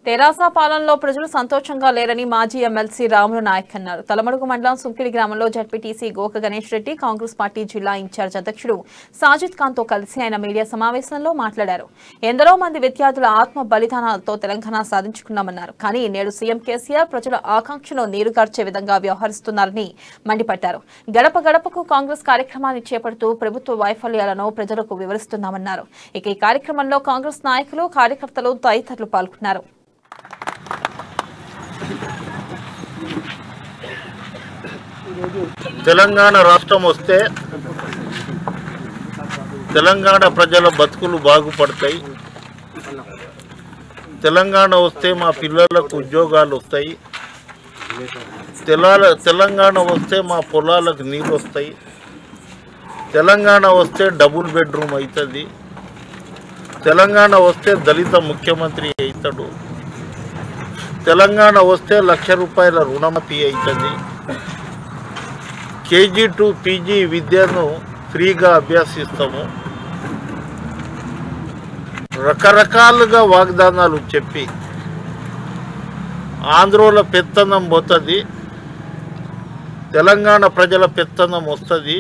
తెరాస పాలనలో ప్రజలు సంతోషంగా లేరని మాజీ ఎమ్మెల్సీ రాములు నాయక్ అన్నారు తలమడుగు మండలం సుంకిడి గ్రామంలో జడ్పీటీసీ గోక గణేష్ రెడ్డి కాంగ్రెస్ పార్టీ జిల్లా ఇన్ఛార్జ్ అధ్యక్షుడు సాజిద్ ఖాన్ తో కలిసి ఆయన మీడియా సమావేశంలో మాట్లాడారు ఎందరో మంది విద్యార్థుల ఆత్మ బలిదానాలతో తెలంగాణ సాధించుకున్నామన్నారు కానీ నేడు సీఎం కేసీఆర్ ప్రజల ఆకాంక్షను నీరుగార్చే విధంగా వ్యవహరిస్తున్నారని మండిపడ్డారు గడప గడపకు కాంగ్రెస్ కార్యక్రమాన్ని చేపడుతూ ప్రభుత్వ వైఫల్యాలను ప్రజలకు వివరిస్తున్నామన్నారు ఇక ఈ కార్యక్రమంలో కాంగ్రెస్ నాయకులు కార్యకర్తలు తదితరులు పాల్గొన్నారు తెలంగాణ రాష్ట్రం వస్తే తెలంగాణ ప్రజల బతుకులు బాగుపడతాయి తెలంగాణ వస్తే మా పిల్లలకు ఉద్యోగాలు వస్తాయి తెలాల తెలంగాణ వస్తే మా పొలాలకు నీళ్ళు వస్తాయి తెలంగాణ వస్తే డబుల్ బెడ్రూమ్ అవుతుంది తెలంగాణ వస్తే దళిత ముఖ్యమంత్రి అవుతాడు తెలంగాణ వస్తే లక్ష రూపాయల రుణమతి అవుతుంది కేజీ టు పీజీ విద్యను ఫ్రీగా అభ్యసిస్తాము రకరకాలుగా వాగ్దానాలు చెప్పి ఆంధ్రోల పెత్తనం పోతుంది తెలంగాణ ప్రజల పెత్తనం వస్తుంది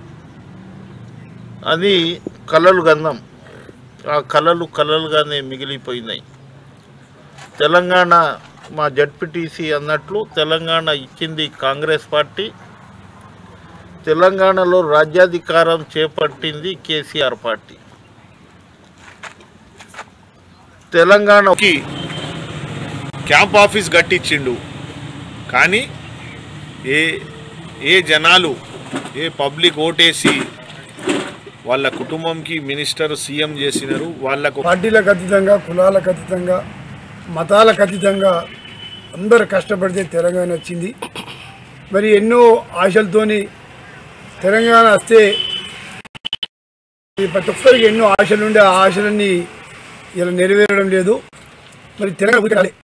అని కలలు గందం ఆ కలలు కలలుగానే మిగిలిపోయినాయి తెలంగాణ మా జడ్పీటీసీ అన్నట్లు తెలంగాణ ఇచ్చింది కాంగ్రెస్ పార్టీ తెలంగాణలో రాజ్యాధికారం చేపట్టింది కేసీఆర్ పార్టీ తెలంగాణ కి క్యాంప్ ఆఫీస్ కట్టించిండు కానీ ఏ ఏ జనాలు ఏ పబ్లిక్ ఓటేసి వాళ్ళ కుటుంబంకి మినిస్టర్ సీఎం చేసినారు వాళ్ళకు పార్టీలకు అతీతంగా కులాలకు అతీతంగా మతాలకు అతీతంగా అందరు కష్టపడితే తెలంగాణ వచ్చింది మరి ఎన్నో ఆశలతోని తెలంగాణ వస్తే ఈ ప్రతి ఒక్కరికి ఎన్నో ఆశలు ఉండే ఆ ఆశలన్నీ ఇలా నెరవేరడం లేదు మరి తెలంగాణ ఊరికే రాలే.